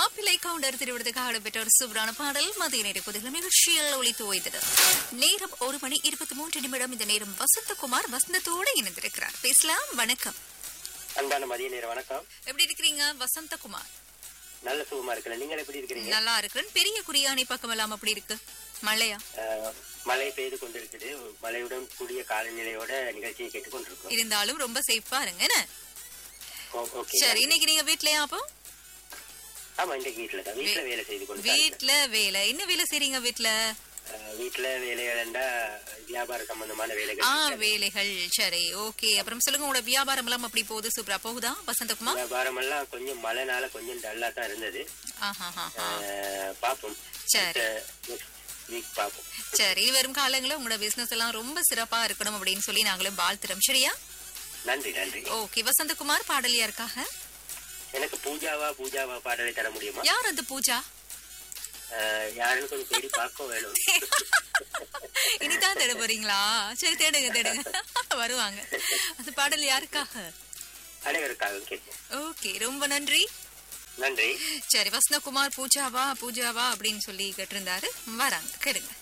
மாப்பிள்ளை கவுண்டர் திருவிடத்துக்காக இடம்பெற்ற ஒரு சூப்பரான பாடல் மதிய நேர குதிகள் நிகழ்ச்சியில் ஒளித்து ஓய்ந்தது நேரம் ஒரு மணி இருபத்தி மூன்று நிமிடம் இந்த நேரம் வசந்தகுமார் வசந்தத்தோடு இணைந்திருக்கிறார் பேசலாம் வணக்கம் அன்பான மதிய நேர வணக்கம் எப்படி இருக்கிறீங்க வசந்தகுமார் நல்ல சுகமா இருக்கிறேன் நீங்கள் எப்படி இருக்கிறீங்க நல்லா இருக்கிறேன் பெரிய குறியானை பக்கம் எல்லாம் அப்படி இருக்கு மழையா அஹ், மழை பெய்து கொண்டிருக்குது மழையுடன் கூடிய காலநிலையோட நிகழ்ச்சியை கேட்டுக்கொண்டிருக்கோம் இருந்தாலும் ரொம்ப சேஃபா இருங்க என்ன ஓ- ஓகே சரி இன்னைக்கு நீங்க வீட்லயா அப்போ ஆமா இன்றைக்கு வீட்டுல தான் வீட்டுல வேலை செய்து கொண்டு வீட்ல வேலை என்ன வேலை செய்றீங்க வீட்ல வீட்டுல வேலைகளண்டா வியாபார சம்பந்தமான ஆ வேலைகள் வேலைகள் சரி ஓகே அப்புறம் சொல்லுங்க உங்களோட வியாபாரம் எல்லாம் அப்படி போகுது சூப்பரா போகுதா வசந்தகுமார் வியாபாரம் எல்லாம் கொஞ்சம் மழைனால கொஞ்சம் டல்லா தான் இருந்தது ஆஹா ஆஹா அஹ், பாப்போம் சரி வீக் பாப்போம் சரி வரும் காலங்களில் உங்களோட பிசினஸ் எல்லாம் ரொம்ப சிறப்பா இருக்கணும் அப்படின்னு சொல்லி நாங்களும் வாழ்த்துறோம் சரியா நன்றி நன்றி ஓகே வசந்தகுமார் பாடல் யாருக்காக எனக்கு பூஜாவா பூஜாவா பாடலை தர முடியுமா யார் அந்த பூஜா அஹ், யாருன்னு கொஞ்சம் தேடி பார்க்க வேணும் இனிதான் தேட போறீங்களா சரி தேடுங்க தேடுங்க வருவாங்க அந்த பாடல் யாருக்காக அனைவருக்காக கேட்போம் ஓகே ரொம்ப நன்றி நன்றி சரி வசந்தகுமார் பூஜாவா பூஜாவா அப்படின்னு சொல்லி கேட்டிருந்தாரு வராங்க கேடுங்க